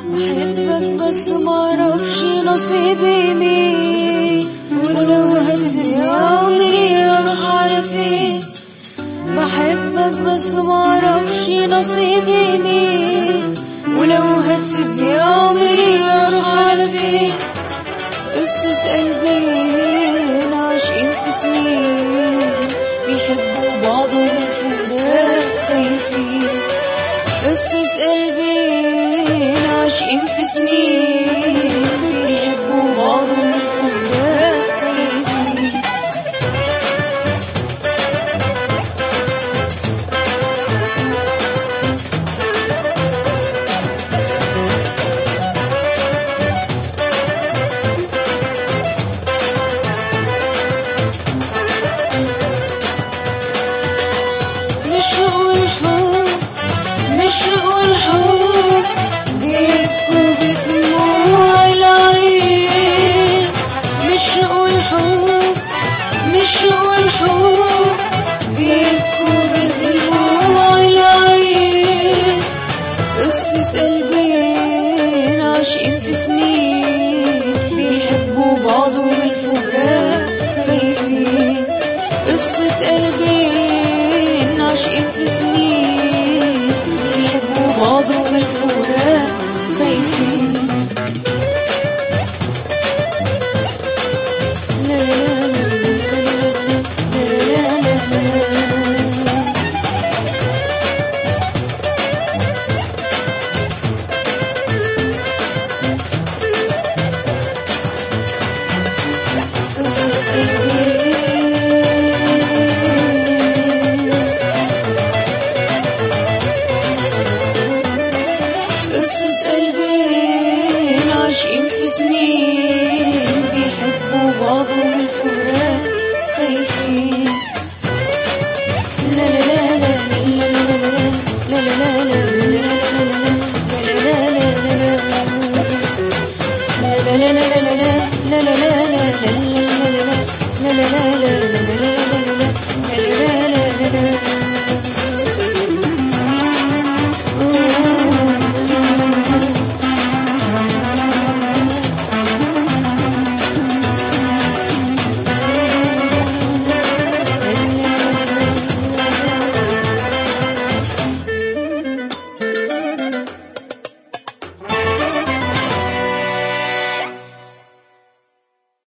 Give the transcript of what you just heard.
بحبك بس معرفش نصيبي مين ولو هسيب عمري اروح على فين بحبك بس معرفش نصيبي مين ولو هتسيبني عمري اروح على فين قصة قلبين عاشقين في سنين بيحبوا بعض ومن فراق خايفين قصة قلبين عاشقين في سنين بيحبوا بعض ومن فراق خايفين مش الحب مش الحب بيبكوا بدموع العين مش الحب مش الحب بيبكوا بدموع العين قصة قلبين عاشقين في سنين